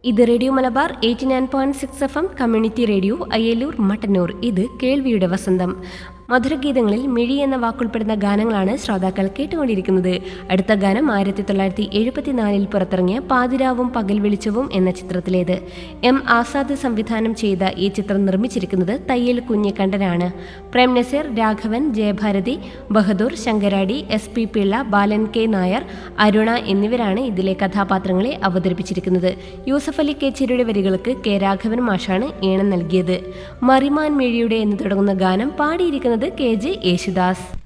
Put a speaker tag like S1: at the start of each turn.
S1: ഇത് radio Malabar eighty nine point six F M community radio Ayyaloor Mattannur ഇത് കേൾവിയുടെ വസന്തം മധുരഗീതങ്ങളിൽ മിഴി എന്ന വാക്കുൾപ്പെടുന്ന ഗാനങ്ങളാണ് ശ്രോതാക്കൾ കേട്ടുകൊണ്ടിരിക്കുന്നത് അടുത്ത ഗാനം ആയിരത്തി തൊള്ളായിരത്തി എഴുപത്തിനാലിൽ പുറത്തിറങ്ങിയ പാതിരാവും പകൽ വെളിച്ചവും എന്ന ചിത്രത്തിലേത് എം ആസാദ് സംവിധാനം ചെയ്ത ഈ ചിത്രം നിർമ്മിച്ചിരിക്കുന്നത് തയ്യൽ കുഞ്ഞിക്കണ്ടനാണ് Prem Nazir Raghavan Jayabharathi Bahadoor Sankaradi S P Pillai Balan K Nair Aruna എന്നിവരാണ് ഇതിലെ കഥാപാത്രങ്ങളെ അവതരിപ്പിച്ചിരിക്കുന്നത് യൂസഫ് അലി കേച്ചേരിയുടെ വരികൾക്ക് കെ രാഘവൻ മാഷാണ് ഈണം നൽകിയത് മറിമാൻ മിഴിയുടെ എന്ന് തുടങ്ങുന്ന ഗാനം പാടിയിരിക്കുന്നത് കെ ജെ യേശുദാസ്